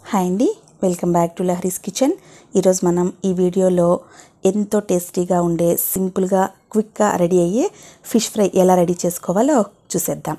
hi అండి welcome back to Lahari's kitchen ఈరోజు మనం ఈ వీడియోలో ఎంతో టేస్టీగా ఉండే సింపుల్గా క్విక్గా రెడీ అయ్యే ఫిష్ ఫ్రై ఎలా రెడీ చేసుకోవాలో చూసేద్దాం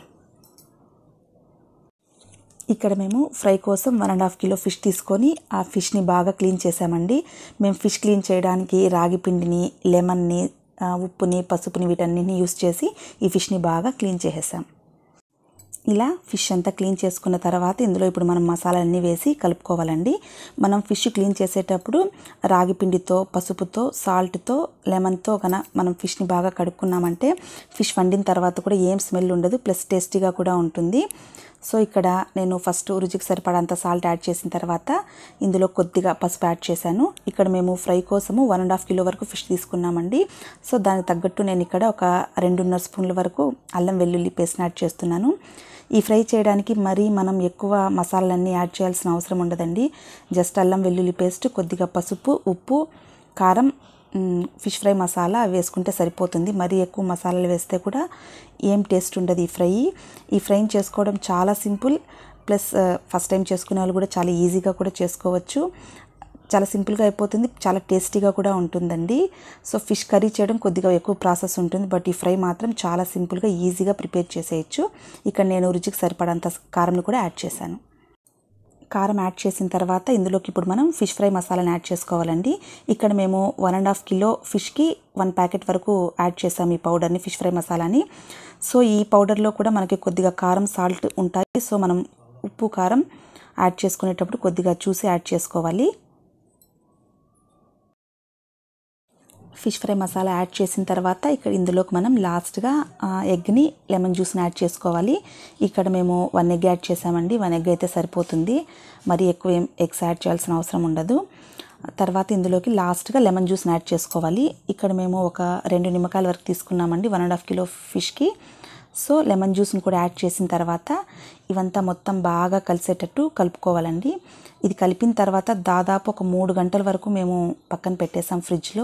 ఇక్కడ మేము ఫ్రై కోసం one and half kilo fish తీసుకొని ఆ ఫిష్ని బాగా క్లీన్ చేసామండి మేము ఫిష్ క్లీన్ చేయడానికి రాగి పిండిని లెమన్ని ఆ, ఉప్పుని పసుపుని వీటన్నిటిని యూస్ చేసి ఈ ఫిష్ని బాగా క్లీన్ చేసేసాం ఇలా ఫిష్ అంతా క్లీన్ చేసుకున్న తర్వాత ఇందులో ఇప్పుడు మనం మసాలాలన్నీ వేసి కలుపుకోవాలండి మనం ఫిష్ క్లీన్ చేసేటప్పుడు రాగి పిండితో పసుపుతో సాల్ట్తో లెమన్తో కన మనం ఫిష్ని బాగా కడుక్కున్నామంటే ఫిష్ వండిన తర్వాత కూడా ఏం స్మెల్ ఉండదు ప్లస్ టేస్టీగా కూడా ఉంటుంది సో ఇక్కడ నేను ఫస్ట్ రుచికి సరిపడంత సాల్ట్ యాడ్ చేసిన తర్వాత ఇందులో కొద్దిగా పసుపు యాడ్ చేశాను ఇక్కడ మేము ఫ్రై కోసము వన్ అండ్ హాఫ్ కిలో వరకు ఫిష్ తీసుకున్నామండి సో దానికి తగ్గట్టు నేను ఇక్కడ ఒక రెండున్నర స్పూన్ల వరకు అల్లం వెల్లుల్లి పేస్ట్ యాడ్ చేస్తున్నాను ఈ ఫ్రై చేయడానికి మరీ మనం ఎక్కువ మసాలాలన్నీ యాడ్ చేయాల్సిన అవసరం ఉండదండి జస్ట్ అల్లం వెల్లుల్లి పేస్ట్ కొద్దిగా పసుపు ఉప్పు కారం మ్, ఫిష్ ఫ్రై మసాలా అవి వేసుకుంటే సరిపోతుంది మరీ ఎక్కువ మసాలాలు వేస్తే కూడా ఏం టేస్ట్ ఉండదు ఈ ఫ్రై ఈ ఫ్రైని చేసుకోవడం చాలా సింపుల్ ప్లస్ ఆ, ఫస్ట్ టైం చేసుకునే వాళ్ళు కూడా చాలా ఈజీగా కూడా చేసుకోవచ్చు చాలా సింపుల్గా అయిపోతుంది చాలా టేస్టీగా కూడా ఉంటుందండి సో ఫిష్ కర్రీ చేయడం కొద్దిగా ఎక్కువ ప్రాసెస్ ఉంటుంది బట్ ఈ ఫ్రై మాత్రం చాలా సింపుల్గా ఈజీగా ప్రిపేర్ చేసేయచ్చు ఇక్కడ నేను రుచికి సరిపడంత కారంని కూడా యాడ్ చేశాను కారం యాడ్ చేసిన తర్వాత ఇందులోకి ఇప్పుడు మనం ఫిష్ ఫ్రై మసాలాని యాడ్ చేసుకోవాలండి ఇక్కడ మేము వన్ అండ్ హాఫ్ కిలో ఫిష్కి వన్ ప్యాకెట్ వరకు యాడ్ చేసాం ఈ పౌడర్ని ఫిష్ ఫ్రై మసాలాని సో ఈ పౌడర్లో కూడా మనకి కొద్దిగా కారం సాల్ట్ ఉంటాయి సో మనం ఉప్పు కారం యాడ్ చేసుకునేటప్పుడు కొద్దిగా చూసి యాడ్ చేసుకోవాలి ఫిష్ ఫ్రై మసాలా యాడ్ చేసిన తర్వాత ఇక్కడ ఇందులోకి మనం లాస్ట్గా ఆ, ఎగ్ని లెమన్ జ్యూస్ని యాడ్ చేసుకోవాలి ఇక్కడ మేము వన్ ఎగ్ యాడ్ చేసామండి వన్ ఎగ్ అయితే సరిపోతుంది మరి ఎక్కువ ఏం ఎగ్స్ యాడ్ చేయాల్సిన అవసరం ఉండదు తర్వాత ఇందులోకి లాస్ట్గా లెమన్ జ్యూస్ని యాడ్ చేసుకోవాలి ఇక్కడ మేము ఒక రెండు నిమ్మకాయల వరకు తీసుకున్నామండి వన్ అండ్ హాఫ్ కిలో ఫిష్కి సో లెమన్ జ్యూస్ని కూడా యాడ్ చేసిన తర్వాత ఇవంతా మొత్తం బాగా కలిసేటట్టు కలుపుకోవాలండి ఇది కలిపిన తర్వాత దాదాపు ఒక మూడు గంటల వరకు మేము పక్కన పెట్టేసాం ఫ్రిడ్జ్లో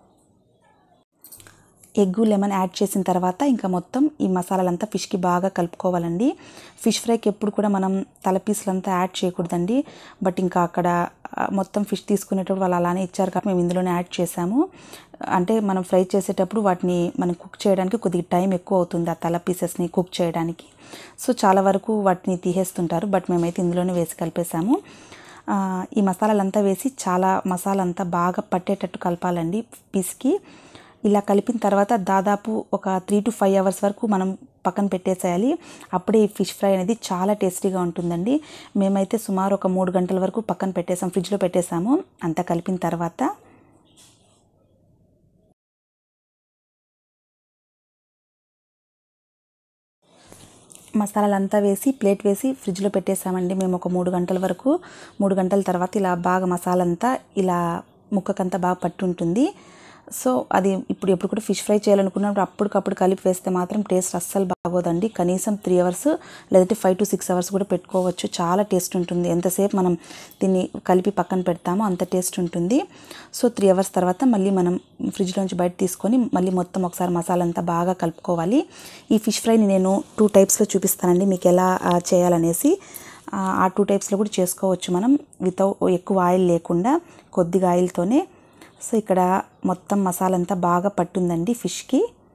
ఎగ్గు లెమన్ యాడ్ చేసిన తర్వాత ఇంకా మొత్తం ఈ మసాలాలంతా ఫిష్కి బాగా కలుపుకోవాలండి ఫిష్ ఫ్రైకి ఎప్పుడు కూడా మనం తల పీసులంతా యాడ్ చేయకూడదండి బట్ ఇంకా అక్కడ ఆ, మొత్తం ఫిష్ తీసుకునేటప్పుడు వాళ్ళు అలానే ఇచ్చారు కాబట్టి మేము ఇందులోనే యాడ్ చేసాము అంటే మనం ఫ్రై చేసేటప్పుడు వాటిని మనం కుక్ చేయడానికి కొద్దిగా టైం ఎక్కువ అవుతుంది ఆ తల పీసెస్ని కుక్ చేయడానికి సో చాలా వరకు వాటిని తీసేస్తుంటారు బట్ మేమైతే ఇందులోనే వేసి కలిపేసాము ఆ, ఈ మసాలాలంతా వేసి చాలా మసాలా అంతా బాగా పట్టేటట్టు కలపాలండి పీస్కి ఇలా కలిపిన తర్వాత దాదాపు ఒక త్రీ టు ఫైవ్ అవర్స్ వరకు మనం పక్కన పెట్టేసేయాలి అప్పుడే ఈ ఫిష్ ఫ్రై అనేది చాలా టేస్టీగా ఉంటుందండి మేమైతే సుమారు ఒక మూడు గంటల వరకు పక్కన పెట్టేసాం ఫ్రిడ్జ్లో పెట్టేసాము అంతా కలిపిన తర్వాత మసాలాలంతా వేసి ప్లేట్ వేసి ఫ్రిడ్జ్లో పెట్టేసామండి మేము ఒక మూడు గంటల వరకు మూడు గంటల తర్వాత ఇలా బాగా మసాలా అంతా ఇలా ముక్కకంతా బాగా పట్టి ఉంటుంది సో అది ఇప్పుడు ఎప్పుడు కూడా ఫిష్ ఫ్రై చేయాలనుకున్నప్పుడు అప్పటికప్పుడు కలిపి వేస్తే మాత్రం టేస్ట్ అస్సలు బాగోదండి కనీసం త్రీ అవర్స్ లేదంటే ఫైవ్ టు సిక్స్ అవర్స్ కూడా పెట్టుకోవచ్చు చాలా టేస్ట్ ఉంటుంది ఎంతసేపు మనం దీన్ని కలిపి పక్కన పెడతామో అంత టేస్ట్ ఉంటుంది సో త్రీ అవర్స్ తర్వాత మళ్ళీ మనం ఫ్రిడ్జ్లోంచి బయట తీసుకొని మళ్ళీ మొత్తం ఒకసారి మసాలా అంతా బాగా కలుపుకోవాలి ఈ ఫిష్ ఫ్రైని నేను టూ టైప్స్లో చూపిస్తానండి మీకు ఎలా ఆ, చేయాలనేసి ఆ, ఆ టూ టైప్స్లో కూడా చేసుకోవచ్చు మనం వితౌట్ ఎక్కువ ఆయిల్ లేకుండా కొద్దిగా ఆయిల్తోనే సో ఇక్కడ మొత్తం మసాలా అంతా బాగా పట్టుందండి ఫిష్కి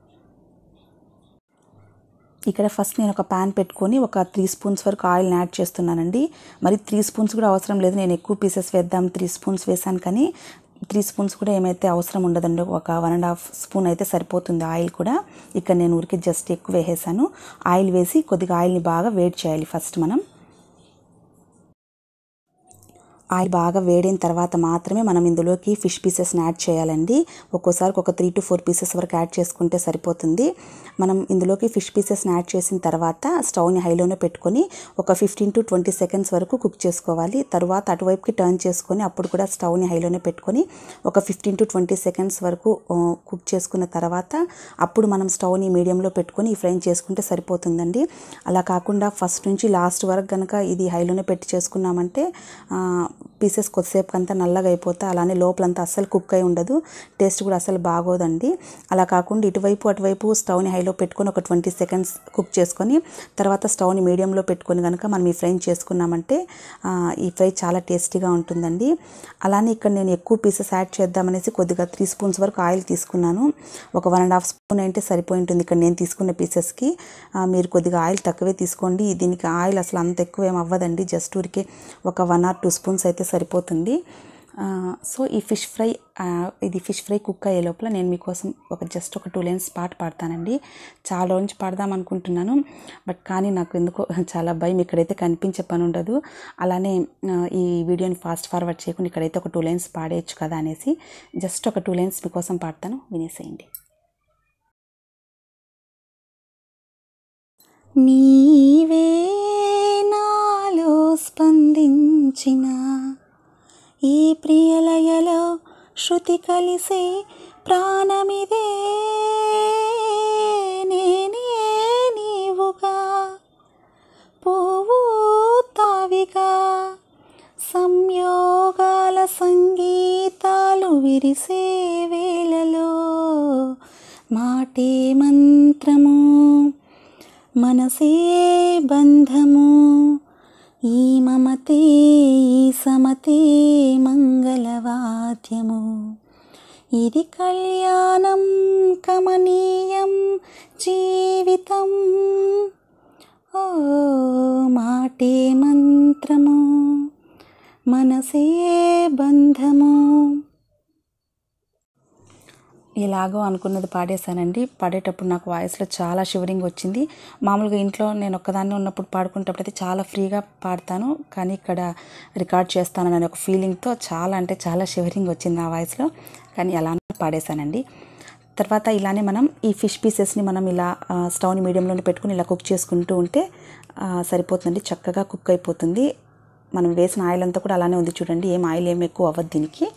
ఇక్కడ ఫస్ట్ నేను ఒక ప్యాన్ పెట్టుకొని ఒక త్రీ స్పూన్స్ వరకు ఆయిల్ని యాడ్ చేస్తున్నానండి మరి త్రీ స్పూన్స్ కూడా అవసరం లేదు నేను ఎక్కువ పీసెస్ వేద్దాం త్రీ స్పూన్స్ వేసాను కానీ త్రీ స్పూన్స్ కూడా ఏమైతే అవసరం ఉండదండి ఒక వన్ అండ్ హాఫ్ స్పూన్ అయితే సరిపోతుంది ఆయిల్ కూడా ఇక్కడ నేను ఊరికి జస్ట్ ఎక్కువ వేసేసాను ఆయిల్ వేసి కొద్దిగా ఆయిల్ని బాగా వేడి చేయాలి ఫస్ట్ మనం ఆయిల్ బాగా వేడిన తర్వాత మాత్రమే మనం ఇందులోకి ఫిష్ పీసెస్ని యాడ్ చేయాలండి ఒక్కోసారి ఒక త్రీ టు ఫోర్ పీసెస్ వరకు యాడ్ చేసుకుంటే సరిపోతుంది మనం ఇందులోకి ఫిష్ పీసెస్ని యాడ్ చేసిన తర్వాత స్టవ్ని హైలోనే పెట్టుకొని ఒక ఫిఫ్టీన్ టు ట్వంటీ సెకండ్స్ వరకు కుక్ చేసుకోవాలి తర్వాత అటువైపుకి టర్న్ చేసుకొని అప్పుడు కూడా స్టవ్ని హైలోనే పెట్టుకొని ఒక ఫిఫ్టీన్ టు ట్వంటీ సెకండ్స్ వరకు ఆ, కుక్ చేసుకున్న తర్వాత అప్పుడు మనం స్టవ్ని మీడియంలో పెట్టుకొని ఈ ఫ్రై చేసుకుంటే సరిపోతుందండి అలా కాకుండా ఫస్ట్ నుంచి లాస్ట్ వరకు కనుక ఇది హైలోనే పెట్టి చేసుకున్నామంటే ఆ, పీసెస్ కొద్దిసేపు అంతా నల్లగా అయిపోతే అలానే లోపలంతా అస్సలు కుక్ అయి ఉండదు టేస్ట్ కూడా అసలు బాగోదండి అలా కాకుండా ఇటువైపు అటువైపు స్టవ్ని హైలో పెట్టుకొని ఒక ట్వంటీ సెకండ్స్ కుక్ చేసుకొని తర్వాత స్టవ్ని మీడియంలో పెట్టుకొని కనుక మనం ఈ ఫ్రై చేసుకున్నామంటే ఆ, ఈ ఫ్రై చాలా టేస్టీగా ఉంటుందండి అలానే ఇక్కడ నేను ఎక్కువ పీసెస్ యాడ్ చేద్దామనేసి కొద్దిగా త్రీ స్పూన్స్ వరకు ఆయిల్ తీసుకున్నాను ఒక వన్ అండ్ హాఫ్ స్పూన్ అంటే సరిపోయి ఉంటుంది ఇక్కడ నేను తీసుకున్న పీసెస్కి ఆ, మీరు కొద్దిగా ఆయిల్ తక్కువే తీసుకోండి దీనికి ఆయిల్ అసలు అంత ఎక్కువ ఏం అవ్వదండి జస్ట్ ఊరికే ఒక వన్ ఆర్ టూ స్పూన్స్ అయితే సరిపోతుంది ఆ, సో ఈ ఫిష్ ఫ్రై ఆ, ఇది ఫిష్ ఫ్రై కుక్ అయ్యే లోపల నేను మీకోసం ఒక జస్ట్ ఒక టూ లైన్స్ పాట పాడతానండి చాలా రోజు పాడదాం అనుకుంటున్నాను బట్ కానీ నాకు ఎందుకో చాలా భయం ఇక్కడైతే కనిపించే పని ఉండదు అలానే ఆ, ఈ వీడియోని ఫాస్ట్ ఫార్వర్డ్ చేయకుండా ఇక్కడైతే ఒక టూ లైన్స్ పాడేయచ్చు కదా అనేసి జస్ట్ ఒక టూ లైన్స్ మీకోసం పాడతాను వినేసేయండి నీవే నాలో స్పందించిన ఈ ప్రియలయలో శృతి కలిసే ప్రాణమిదే నేనే నీవుగా పువ్వు తావిగా సంయోగాల సంగీతాలు విరిసే వేళలో మాటే మంత్రము మనసే బంధము ఈ మమతే ఈ సమతే మంగళవాద్యము ఇది కళ్యాణం కమనీయం జీవితం ఓ మాటే మంత్రము మనసే బంధము ఎలాగో అనుకున్నది పాడేశానండి పాడేటప్పుడు నాకు వాయిస్లో చాలా షివరింగ్ వచ్చింది మామూలుగా ఇంట్లో నేను ఒక్కదాన్ని ఉన్నప్పుడు పాడుకునేటప్పుడు అయితే చాలా ఫ్రీగా పాడతాను కానీ ఇక్కడ రికార్డ్ చేస్తానని ఒక ఫీలింగ్తో చాలా అంటే చాలా షివరింగ్ వచ్చింది నా వాయిస్లో కానీ అలా పాడేశానండి తర్వాత ఇలానే మనం ఈ ఫిష్ పీసెస్ని మనం ఇలా ఆ, స్టవ్ని మీడియంలోనే పెట్టుకుని ఇలా కుక్ చేసుకుంటూ ఉంటే ఆ, సరిపోతుందండి చక్కగా కుక్ అయిపోతుంది మనం వేసిన ఆయిల్ అంతా కూడా అలానే ఉంది చూడండి ఏం ఆయిల్ ఏం ఎక్కువ అవ్వదు దీనికి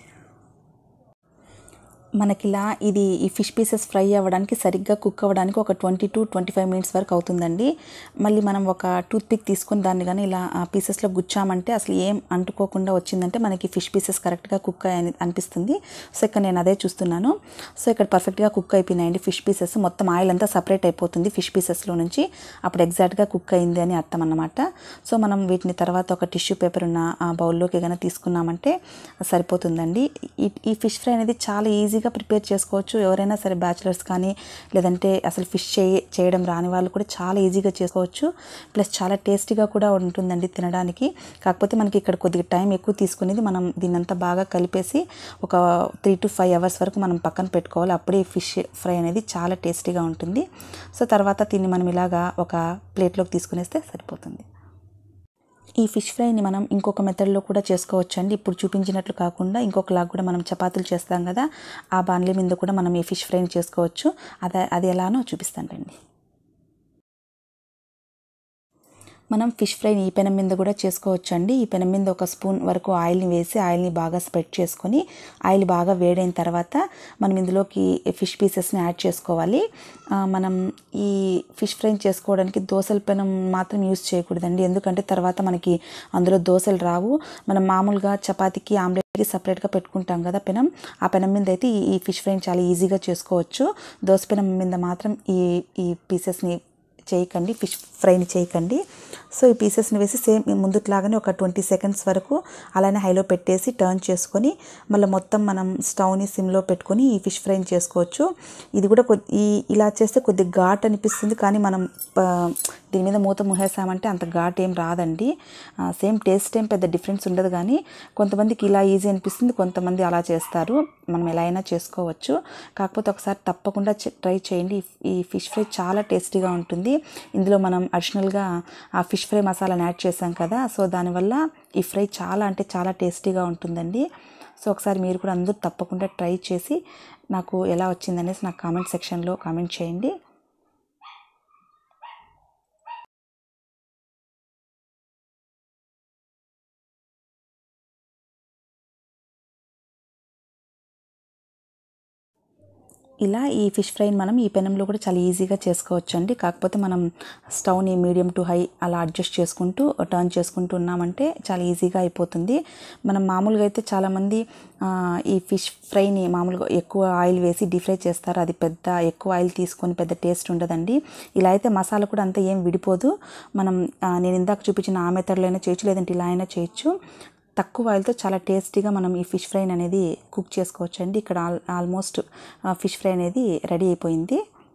మనకిలా ఇది ఈ ఫిష్ పీసెస్ ఫ్రై అవ్వడానికి సరిగ్గా కుక్ అవ్వడానికి ఒక twenty to twenty five minutes వరకు అవుతుందండి మళ్ళీ మనం ఒక టూత్ పిక్ తీసుకుని దాన్ని కానీ ఇలా పీసెస్లో గుచ్చామంటే అసలు ఏం అంటుకోకుండా వచ్చిందంటే మనకి ఫిష్ పీసెస్ కరెక్ట్గా కుక్ అని అనిపిస్తుంది సో ఇక్కడ నేను అదే చూస్తున్నాను సో ఇక్కడ పర్ఫెక్ట్గా కుక్ అయిపోయినాయండి ఫిష్ పీసెస్ మొత్తం ఆయిల్ అంతా సపరేట్ అయిపోతుంది ఫిష్ పీసెస్లో నుంచి అప్పుడు ఎగ్జాక్ట్గా కుక్ అయింది అని అర్థం అన్నమాట సో మనం వీటిని తర్వాత ఒక టిష్యూ పేపర్ ఉన్న ఆ బౌల్లోకి కనుక తీసుకున్నామంటే సరిపోతుందండి ఈ ఈ ఫిష్ ఫ్రై అనేది చాలా ఈజీగా ప్రిపేర్ చేసుకోవచ్చు ఎవరైనా సరే బ్యాచిలర్స్ కానీ లేదంటే అసలు ఫిష్ చేయ చేయడం రాని వాళ్ళు కూడా చాలా ఈజీగా చేసుకోవచ్చు ప్లస్ చాలా టేస్టీగా కూడా ఉంటుందండి తినడానికి కాకపోతే మనకి ఇక్కడ కొద్దిగా టైం ఎక్కువ తీసుకునేది మనం దీన్నంతా బాగా కలిపేసి ఒక త్రీ టు ఫైవ్ అవర్స్ వరకు మనం పక్కన పెట్టుకోవాలి అప్పుడే ఈ ఫిష్ ఫ్రై అనేది చాలా టేస్టీగా ఉంటుంది సో తర్వాత దీన్ని మనం ఇలాగా ఒక ప్లేట్లోకి తీసుకునేస్తే సరిపోతుంది ఈ ఫిష్ ఫ్రైని మనం ఇంకొక మెథడ్లో కూడా చేసుకోవచ్చు అండి ఇప్పుడు చూపించినట్లు కాకుండా ఇంకొకలాగా కూడా మనం చపాతీలు చేస్తాం కదా ఆ బాణలి మీద కూడా మనం ఈ ఫిష్ ఫ్రైని చేసుకోవచ్చు అది అది ఎలానో చూపిస్తానండి మనం ఫిష్ ఫ్రైని ఈ పెనం మీద కూడా చేసుకోవచ్చు అండి ఈ పెనం మీద ఒక స్పూన్ వరకు ఆయిల్ని వేసి ఆయిల్ని బాగా స్ప్రెడ్ చేసుకొని ఆయిల్ బాగా వేడైన తర్వాత మనం ఇందులోకి ఫిష్ పీసెస్ని యాడ్ చేసుకోవాలి ఆ, మనం ఈ ఫిష్ ఫ్రైని చేసుకోవడానికి దోసల పెనం మాత్రం యూస్ చేయకూడదండి ఎందుకంటే తర్వాత మనకి అందులో దోశలు రావు మనం మామూలుగా చపాతీకి ఆమ్లెట్కి సపరేట్గా పెట్టుకుంటాం కదా పెనం ఆ పెనం మీద అయితే ఈ- ఈ ఫిష్ ఫ్రైని చాలా ఈజీగా చేసుకోవచ్చు దోశ పెనం మీద మాత్రం ఈ ఈ పీసెస్ని చేయకండి ఫిష్ ఫ్రైని చేయకండి సో ఈ పీసెస్ని వేసి సేమ్ ముందుట్లాగానే ఒక ట్వంటీ సెకండ్స్ వరకు అలానే హైలో పెట్టేసి టర్న్ చేసుకొని మళ్ళీ మొత్తం మనం స్టవ్ని సిమ్లో పెట్టుకొని ఈ ఫిష్ ఫ్రైని చేసుకోవచ్చు ఇది కూడా కొద్ది ఈ ఇలా చేస్తే కొద్దిగా ఘాట్ అనిపిస్తుంది కానీ మనం ఆ, దీని మీద మూత ముహేసామంటే అంత ఘాట్ ఏం రాదండి సేమ్ టేస్ట్ ఏం పెద్ద డిఫరెన్స్ ఉండదు కానీ కొంతమందికి ఇలా ఈజీ అనిపిస్తుంది కొంతమంది అలా చేస్తారు మనం ఎలా అయినా చేసుకోవచ్చు కాకపోతే ఒకసారి తప్పకుండా ట్రై చేయండి ఈ- ఈ ఫిష్ ఫ్రై చాలా టేస్టీగా ఉంటుంది ఇందులో మనం అడిషనల్గా ఆ ఫిష్ ఫ్రై మసాలాని యాడ్ చేసాం కదా సో దానివల్ల ఈ ఫ్రై చాలా అంటే చాలా టేస్టీగా ఉంటుందండి సో ఒకసారి మీరు కూడా అందరూ తప్పకుండా ట్రై చేసి నాకు ఎలా వచ్చిందనేసి నాకు కామెంట్ సెక్షన్లో కామెంట్ చేయండి ఇలా ఈ ఫిష్ ఫ్రైని మనం ఈ పెనంలో కూడా చాలా ఈజీగా చేసుకోవచ్చు అండి కాకపోతే మనం స్టవ్ని మీడియం టు హై అలా అడ్జస్ట్ చేసుకుంటూ టర్న్ చేసుకుంటూ ఉన్నామంటే చాలా ఈజీగా అయిపోతుంది మనం మామూలుగా అయితే చాలామంది ఆ, ఈ ఫిష్ ఫ్రైని మామూలుగా ఎక్కువ ఆయిల్ వేసి డీప్ ఫ్రై చేస్తారు అది పెద్ద ఎక్కువ ఆయిల్ తీసుకొని పెద్ద టేస్ట్ ఉండదండి ఇలా అయితే మసాలా కూడా అంత ఏం విడిపోదు మనం ఆ, నేను ఇందాక చూపించిన ఆ మెథడ్లో అయినా చేయొచ్చు లేదంటే ఇలా అయినా చేయొచ్చు తక్కువ ఆయిల్తో చాలా టేస్టీగా మనం ఈ ఫిష్ ఫ్రైని అనేది కుక్ చేసుకోవచ్చు అండి ఇక్కడ ఆల్ ఆల్మోస్ట్ ఫిష్ ఫ్రై అనేది రెడీ అయిపోయింది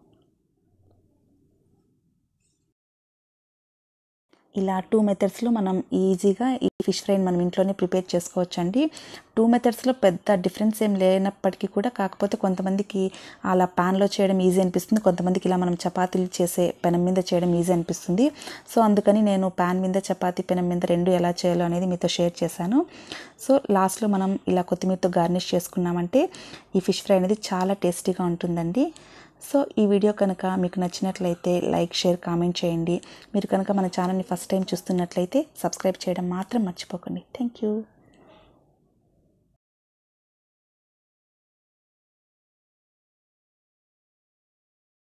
ఇలా టూ మెథడ్స్లో మనం ఈజీగా ఈ ఫిష్ ఫ్రైని మనం ఇంట్లోనే ప్రిపేర్ చేసుకోవచ్చు అండి టూ మెథడ్స్లో పెద్ద డిఫరెన్స్ ఏం లేనప్పటికీ కూడా కాకపోతే కొంతమందికి అలా ప్యాన్లో చేయడం ఈజీ అనిపిస్తుంది కొంతమందికి ఇలా మనం చపాతీలు చేసే పెనం మీద చేయడం ఈజీ అనిపిస్తుంది సో అందుకని నేను ప్యాన్ మీద చపాతీ పెనం మీద రెండు ఎలా చేయాలో అనేది మీతో షేర్ చేశాను సో లాస్ట్లో మనం ఇలా కొత్తిమీరతో గార్నిష్ చేసుకున్నామంటే ఈ ఫిష్ ఫ్రై అనేది చాలా టేస్టీగా ఉంటుందండి సో ఈ వీడియో కనుక మీకు నచ్చినట్లయితే లైక్ షేర్ కామెంట్ చేయండి మీరు కనుక మన ఛానల్ని ఫస్ట్ టైం చూస్తున్నట్లయితే సబ్స్క్రైబ్ చేయడం మాత్రం మర్చిపోకండి థ్యాంక్ యూ